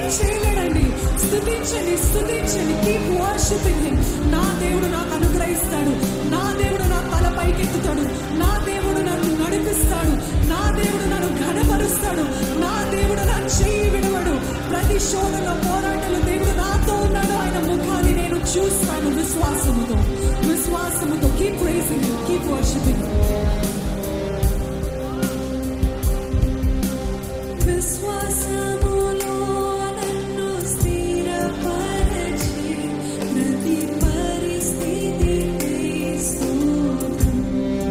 చేయలేడండి స్థుతించండి స్థుతించండి keep worshipping him నా దేవుడు నాకు అనుగ్రహిస్తాడు నా దేవుడు నా తల పైకెత్తుతాడు నా దేవుడు నన్ను నడిపిస్తాడు నా దేవుడు నన్ను ఘనపరుస్తాడు నా దేవుడు నా చెయ్యి విడవడు ప్రతి శోధన పోరాటంలో దేవుడు నాతో ఉన్నాడు ఆయన ముఖాన్ని నేను చూస్తాను విశ్వాసముతో విశ్వాసముతో కీప్ రేసింగ్ కీప్ వర్షిపింగ్ విశ్వాసములో నన్ను స్థిరపరచి ప్రతి పరిస్థితికి స్తోత్రం.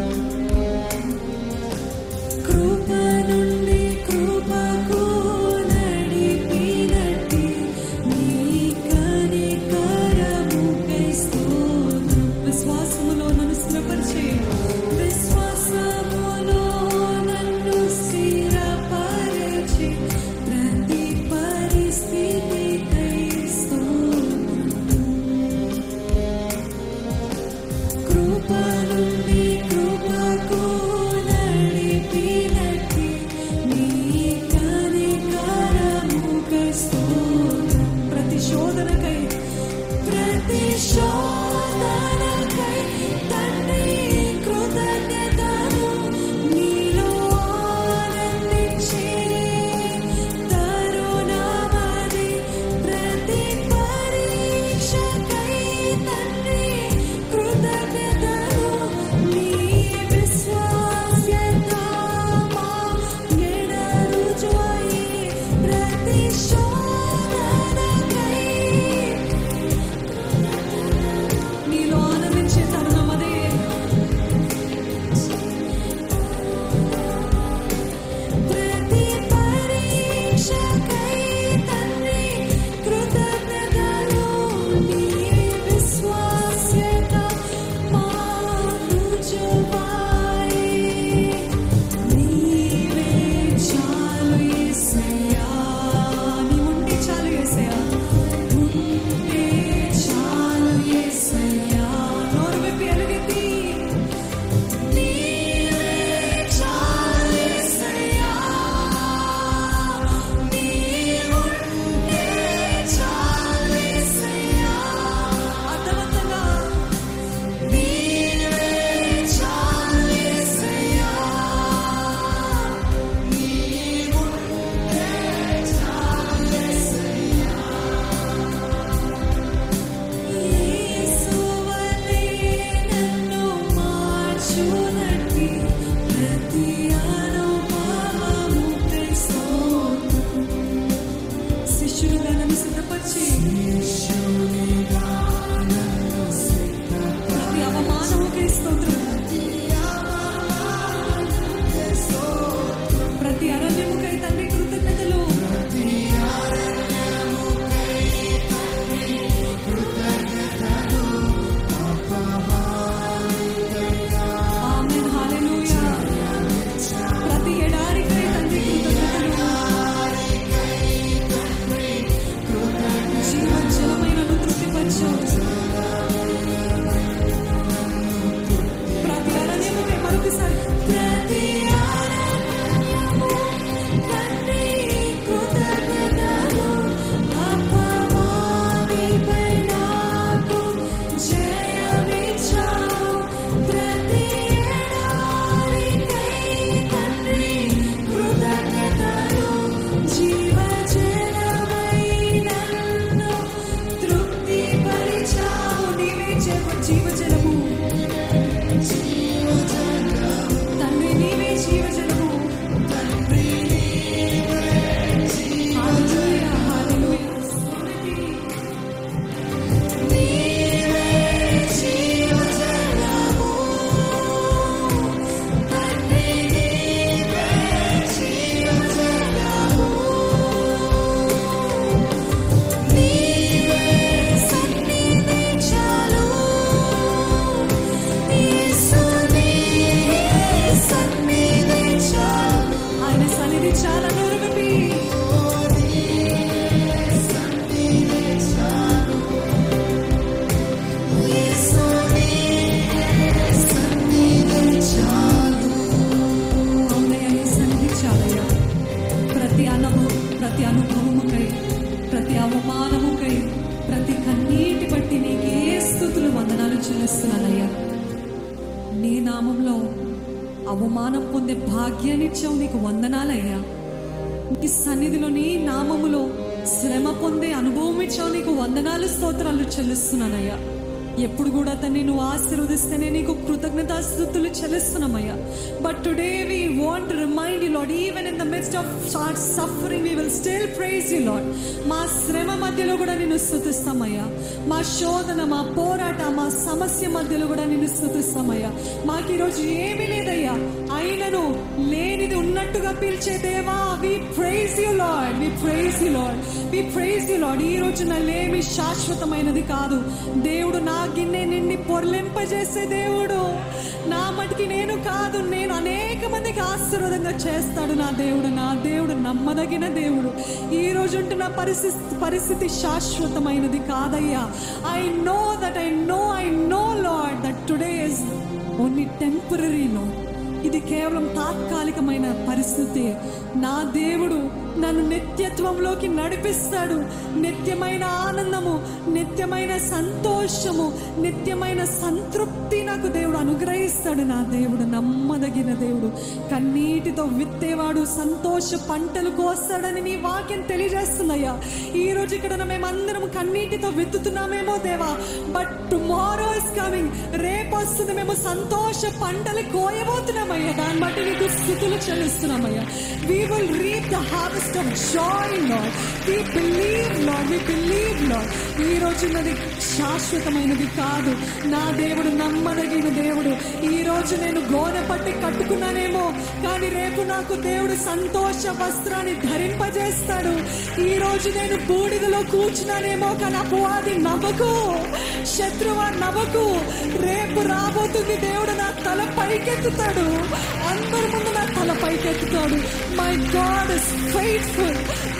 కృప నుండి కృపకు నడిపినట్టి నీ కనికరముకై స్తోత్రం. విశ్వాసములో నన్ను స్థిరపరిచి విశ్వాసములో నన్ను స్థిరపరచి ప్రతి పరిస్థితికై స్తోత్రం. కృప నుండి కృపకు నడిపినట్టి నీ కనికరముకై స్తోత్రం. ప్రతి శోధనకై ప్రతి శోధనకై తండ్రి కృతజ్ఞతను నీలో ఆనందించే తరుణమది ప్రతి పరీక్షకై తండ్రి కృతజ్ఞతను నీ విశ్వాస్యత మా ఎడ రుజువై ప్రతి శోధనకై నీలో ఆనందించే తరుణం అదే ప్రతి పరీక్షకై తండ్రి కృతజ్ఞతలు నీ విశ్వాస్యత మా రుజువాయి నీవే చాలు యేసయ్యా నీ ఉంటే చాలు యేసయ్యా ఉంటే చాలు యేసయ్యా నోరు విప్పి ఎలుగెత్తి నీవే చాలు యేసయ్యా నీవుంటే చాలు యేసయ్యా అర్థవంతంగా నీవే చాలు యేసయ్యా నీవుంటే చాలు యేసయ్యా యేసువలే నన్ను మార్చునట్టి ప్రతి అనుభవముకై స్తోత్రం. శిష్యులుగా నన్ను సిద్ధపరిచి ప్రతి అవమానముకై స్తోత్రం. ప్రతి అరణ్యముకై తండ్రి కృతజ్ఞతలు ఆమేన్ హల్లెలూయా ప్రతి ఎడారికై తండ్రి కృతజ్ఞతలు జీవజలమైన తృప్తి చెల్లిస్తున్నానయ్యా నీ నామంలో అవమానం పొందే భాగ్యాన్ని ఇచ్చావు నీకు వందనాలయ్యా నీ సన్నిధిలో నీ నామములో శ్రమ పొందే అనుభవం ఇచ్చావు నీకు వందనాలు స్తోత్రాలు చెల్లిస్తున్నానయ్యా ఎప్పుడు కూడా తన్ని నువ్వు ఆశీర్వదిస్తేనే నీకు కృతజ్ఞతాస్థుతులు చెల్లిస్తున్నామయ్యా but today we want remind you Lord even in the midst of short suffering we will still praise you Lord మా శ్రమ మధ్యలో కూడా నిన్ను స్థుతిస్తామయ్యా మా శోధన మా పోరాట మా సమస్య మధ్యలో కూడా నిన్ను స్థుతిస్తామయ్యా మాకు ఈరోజు ఏమీ లేదయ్యా అయినను లేనిది ఉన్నట్టుగా పిలిచే దేవా we praise you Lord we praise you Lord we praise you Lord ఈ రోజు నా లేమి శాశ్వతమైనది కాదు దేవుడు నా గిన్నె నిండి పొర్లింపజేసే దేవుడు నా మటుకి నేను కాదు నేను అనేక మందికి ఆశీర్వాదంగా చేస్తాడు నా దేవుడు నా దేవుడు నమ్మదగిన దేవుడు ఈ రోజు ఉంటున్న పరిస్థితి పరిస్థితి శాశ్వతమైనది కాదయ్యా I know that I know I know Lord that today is only temporary Lord ఇది కేవలం తాత్కాలికమైన పరిస్థితి నా దేవుడు నన్ను నిత్యత్వంలోకి నడిపిస్తాడు నిత్యమైన ఆనందము నిత్యమైన సంతోషము నిత్యమైన సంతృప్తి నాకు దేవుడు అనుగ్రహిస్తాడు నా దేవుడు నమ్మదగిన దేవుడు కన్నీటితో విత్తేవాడు సంతోష పంటలు కోస్తాడని నీ వాక్యం తెలియజేస్తుందయ్యా ఈ రోజు ఇక్కడ మేమందరం కన్నీటితో విత్తుతున్నామేమో దేవా బట్ టుమారో ఇస్ కమింగ్ రేపు వస్తుంది మేము సంతోష పంటలు కోయబోతున్నామయ్యా దాన్ని బట్టి నీకు స్థుతులు చెల్లిస్తున్నామయ్యా we will reap the harvest of joy Lord we believe Lord we believe Lord ఈ రోజున్నది శాశ్వతమైనది కాదు నా దేవుడు నమ్మదగిన దేవుడు ఈ రోజు నేను గోనె పట్టి కట్టుకున్నానేమో కానీ రేపు నాకు దేవుడు సంతోష వస్త్రాన్ని ధరింపజేస్తాడు ఈ రోజు నేను బూడిదలో కూర్చున్నానేమో కానీ అపవాది నవ్వకు శత్రువా నవ్వకు రేపు రాబోతుంది దేవుడు నా తల పైకెత్తుతాడు అందరి ముందు నా తల పైకెత్తుతాడు మై గాడ్ ఇస్ ఫెయిట్ఫుల్